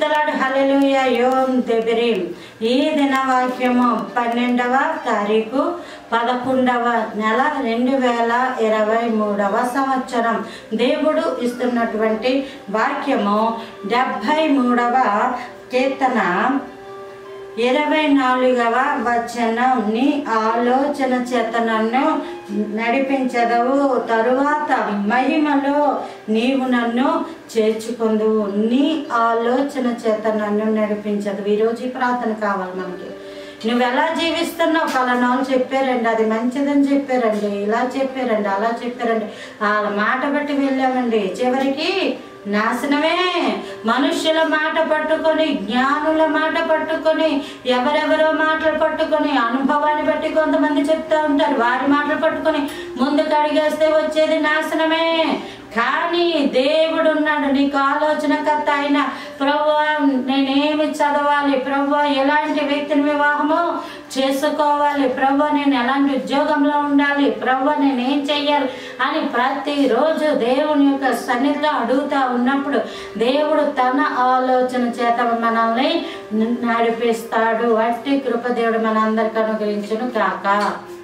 ప్రైజలాడ్ హల్లెలూయా యోం దెబిరిం ఈ దిన వాక్యము పన్నెండవ తారీఖు పదకొండవ నెల రెండు వేల ఇరవై మూడవ సంవత్సరం దేవుడు ఇస్తున్నటువంటి వాక్యము డెబ్భై మూడవ కీర్తన ఇరవై నాలుగవ వచనం నీ ఆలోచన చేత నన్ను నడిపించదవు తరువాత మహిమలో నీవు నన్ను చేర్చుకుందువు నీ ఆలోచన చేత నన్ను నడిపించదు ఈరోజు ఈ ప్రార్థన కావాలి మనకి నువ్వు ఎలా జీవిస్తున్నావు ఫలానా వాళ్ళు చెప్పారండి అది మంచిదని చెప్పారండి ఇలా చెప్పారండి అలా చెప్పారండి వాళ్ళ మాట బట్టి వెళ్ళామండి చివరికి నాశనమే మనుష్యుల మాట పట్టుకొని జ్ఞానుల మాట పట్టుకొని ఎవరెవరో మాటలు పట్టుకొని అనుభవాన్ని బట్టి కొంతమంది చెప్తా ఉంటారు వారి మాటలు పట్టుకొని ముందుకు అడిగేస్తే వచ్చేది నాశనమే కానీ దేవుడు ఉన్నాడు నీకు ఆలోచనకర్త అయిన ప్రభు నేనేమి చదవాలి ప్రభు ఎలాంటి వ్యక్తిని వివాహము చేసుకోవాలి ప్రభు నేను ఎలాంటి ఉద్యోగంలో ఉండాలి ప్రభు నేను ఏం చెయ్యాలి అని ప్రతిరోజు దేవుని యొక్క సన్నిధిలో అడుగుతా ఉన్నప్పుడు దేవుడు తన ఆలోచన చేత మనల్ని నడిపిస్తాడు అట్టి కృపదేవుడు మనందరికి అనుగ్రహించును కాక